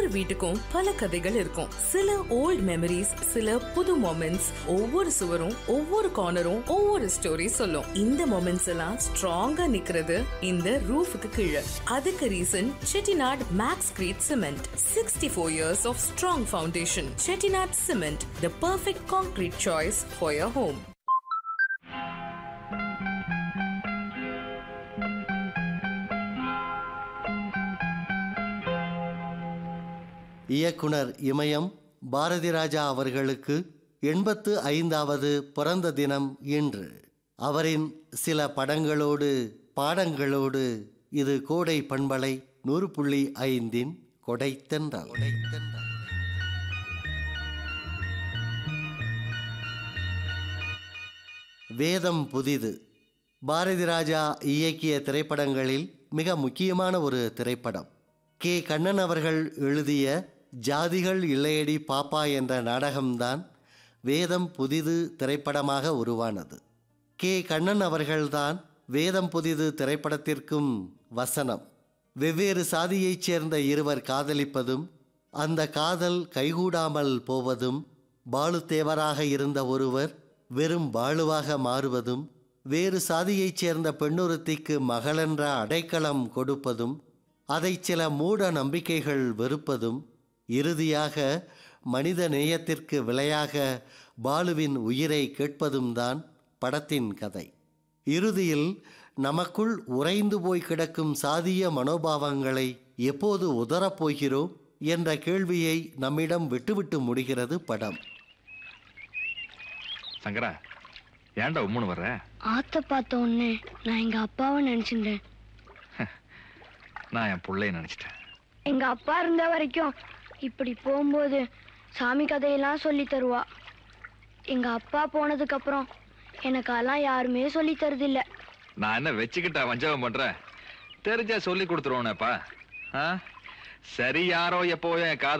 ஒவ்வொரு வீட்டுக்கும் பல கதைகள் இருக்கும் சில ஓல்ட் மெமரிஸ் சில புது மொமெண்ட்ஸ் ஒவ்வொரு சுவரும் ஒவ்வொரு கார்னரும் ஒவ்வொரு ஸ்டோரி சொல்லும் இந்த மொமெண்ட்ஸ் எல்லாம் ஸ்ட்ராங்கா நிக்கிறது இந்த ரூஃபுக்கு கீழே அதுக்கு reason Chettinad max crete cement sixty four years of strong foundation Chettinad cement the perfect concrete choice for your home இயக்குனர் இமயம் பாரதி ராஜா அவர்களுக்கு எண்பத்து ஐந்தாவது பிறந்த தினம் இன்று அவரின் சில படங்களோடு பாடங்களோடு இது கோடை பண்பலை நூறு புள்ளி ஐந்தின் கொடைத்தென்றல் வேதம் புதிது பாரதி ராஜா இயக்கிய திரைப்படங்களில் மிக முக்கியமான ஒரு திரைப்படம் கே கண்ணன் அவர்கள் எழுதிய ஜாதிகள் இல்லையடி பாப்பா என்ற நாடகம்தான் வேதம் புதிது திரைப்படமாக உருவானது கே கண்ணன் அவர்கள்தான் வேதம் புதிது திரைப்படத்திற்கும் வசனம் வெவ்வேறு சாதியைச் சேர்ந்த இருவர் காதலிப்பதும் அந்த காதல் கைகூடாமல் போவதும் பாலுத்தேவராக இருந்த ஒருவர் வெறும் பாலுவாக மாறுவதும் வேறு சாதியைச் சேர்ந்த பெண்ணொருத்திக்கு மகளென்ற அடைக்கலம் கொடுப்பதும் அதை சில மூட நம்பிக்கைகள் வெறுப்பதும் இறுதியாக மனித நேயத்திற்கு விலையாக பாலுவின் உயிரை கேட்பதும் தான் படத்தின் கதை இறுதியில் நமக்குள் உறைந்து போய் கிடக்கும் சாதிய மனோபாவங்களை எப்போது உதறப்போகிறோம் என்ற கேள்வியை நம்மிடம் விட்டுவிட்டு முடிகிறது படம் சங்கரா ஏன்டா உம்முன்னு வர்ற ஆத்த பார்த்த உடனே நான் எங்க அப்பாவை நினைச்சிட்டேன் நான் என் பிள்ளைய நினைச்சிட்டேன் எங்க அப்பா இருந்த வரைக்கும் இப்படி போகும்போது சாமி கதையெல்லாம் சொல்லி தருவா எங்க அப்பா போனதுக்கு அப்புறம் எனக்கு அதெல்லாம் யாருமே சொல்லி தருதில்ல நான் என்ன வச்சுக்கிட்டா வஞ்சகம் பண்றேன் தெரிஞ்சா சொல்லி கொடுத்துருவோனேப்பா ஆ? சரி யாரோ எப்போ என் காதல்